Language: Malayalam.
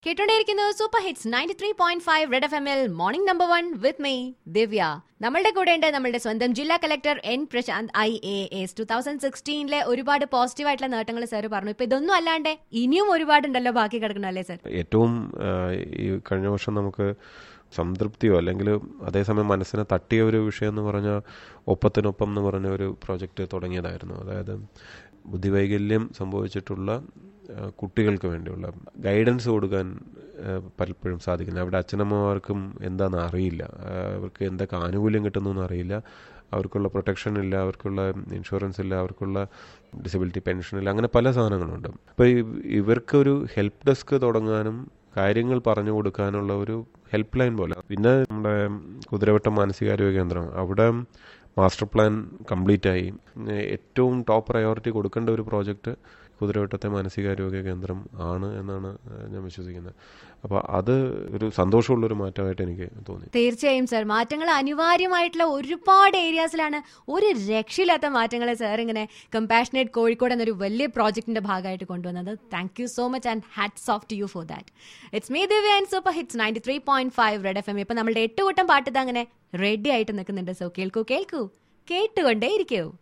കേട്ടോണ്ടിരിക്കുന്നു super hits ninety three point five red F M L morning number one with me Divya നമ്മളുടെ കൂടെ ഉണ്ട് നമ്മളുടെ സ്വന്തം ജില്ലാ collector N Prashanth I A S two thousand സിക്സ്റ്റീനിലെ ഒരുപാട് പോസിറ്റീവ് ആയിട്ടുള്ള നേട്ടങ്ങൾ സാർ പറഞ്ഞു ഇപ്പൊ ഇതൊന്നും അല്ലാണ്ട് ഇനിയും ഒരുപാടുണ്ടല്ലോ ബാക്കി കിടക്കണല്ലേ സാർ ഏറ്റവും ആ, ഈ കഴിഞ്ഞ വർഷം നമുക്ക് സംതൃപ്തിയോ അല്ലെങ്കിൽ അതേസമയം മനസ്സിനെ തട്ടിയ ഒരു വിഷയം എന്ന് പറഞ്ഞാൽ ഒപ്പത്തിനൊപ്പം എന്ന് പറഞ്ഞ ഒരു പ്രോജക്റ്റ് തുടങ്ങിയതായിരുന്നു അതായത് ബുദ്ധിവൈകല്യം സംഭവിച്ചിട്ടുള്ള ആ, കുട്ടികൾക്ക് വേണ്ടിയുള്ള ഗൈഡൻസ് കൊടുക്കാൻ ആ, പലപ്പോഴും സാധിക്കുന്നത് അവിടെ അച്ഛനമ്മമാർക്കും എന്താണെന്ന് അറിയില്ല ആ, അവർക്ക് എന്തൊക്കെ ആനുകൂല്യം കിട്ടുന്നു അറിയില്ല അവർക്കുള്ള പ്രൊട്ടക്ഷൻ ഇല്ല അവർക്കുള്ള ഇൻഷുറൻസ് ഇല്ല അവർക്കുള്ള ഡിസബിലിറ്റി പെൻഷൻ ഇല്ല അങ്ങനെ പല സാധനങ്ങളുണ്ട് അപ്പോൾ ഇവർക്കൊരു ഹെൽപ്പ് ഡെസ്ക് തുടങ്ങാനും കാര്യങ്ങൾ പറഞ്ഞു കൊടുക്കാനുള്ള ഒരു ഹെൽപ്പ് ലൈൻ പോലെ പിന്നെ നമ്മുടെ കുതിരവട്ടം മാനസികാരോഗ്യ കേന്ദ്രം അവിടെ മാസ്റ്റർ പ്ലാൻ കംപ്ലീറ്റ് ആയി ഏറ്റവും ടോപ്പ് പ്രയോറിറ്റി കൊടുക്കേണ്ട ഒരു പ്രോജക്റ്റ് കുതിരവട്ടത്തെ മാനസികാരോഗ്യ കേന്ദ്രം ആണ് എന്നാണ് ഞാൻ വിശ്വസിക്കുന്നത് അപ്പോൾ അത് ഒരു സന്തോഷമുള്ളൊരു മാറ്റമായിട്ട് എനിക്ക് തോന്നി തീർച്ചയായും സാർ മാറ്റങ്ങൾ അനിവാര്യമായിട്ടുള്ള ഒരുപാട് ഏരിയാസിലാണ് ഒരു രക്ഷയില്ലാത്ത മാറ്റങ്ങൾ സാർ ഇങ്ങനെ കമ്പാഷനേറ്റ് കോഴിക്കോട് എന്നൊരു വലിയ പ്രോജക്റ്റിന്റെ ഭാഗമായിട്ട് കൊണ്ടുവന്നത് thank you so much and hats off to you for that it's me Divya and super hits ninety three point five red F M ഇപ്പൊ നമ്മളുടെ എട്ട് കൂട്ടം പാട്ട് ഇത് അങ്ങനെ റെഡി ആയിട്ട് നിൽക്കുന്നുണ്ട് സോ കേൾക്കൂ കേൾക്കൂ കേട്ടുകൊണ്ടേ ഇരിക്കൂ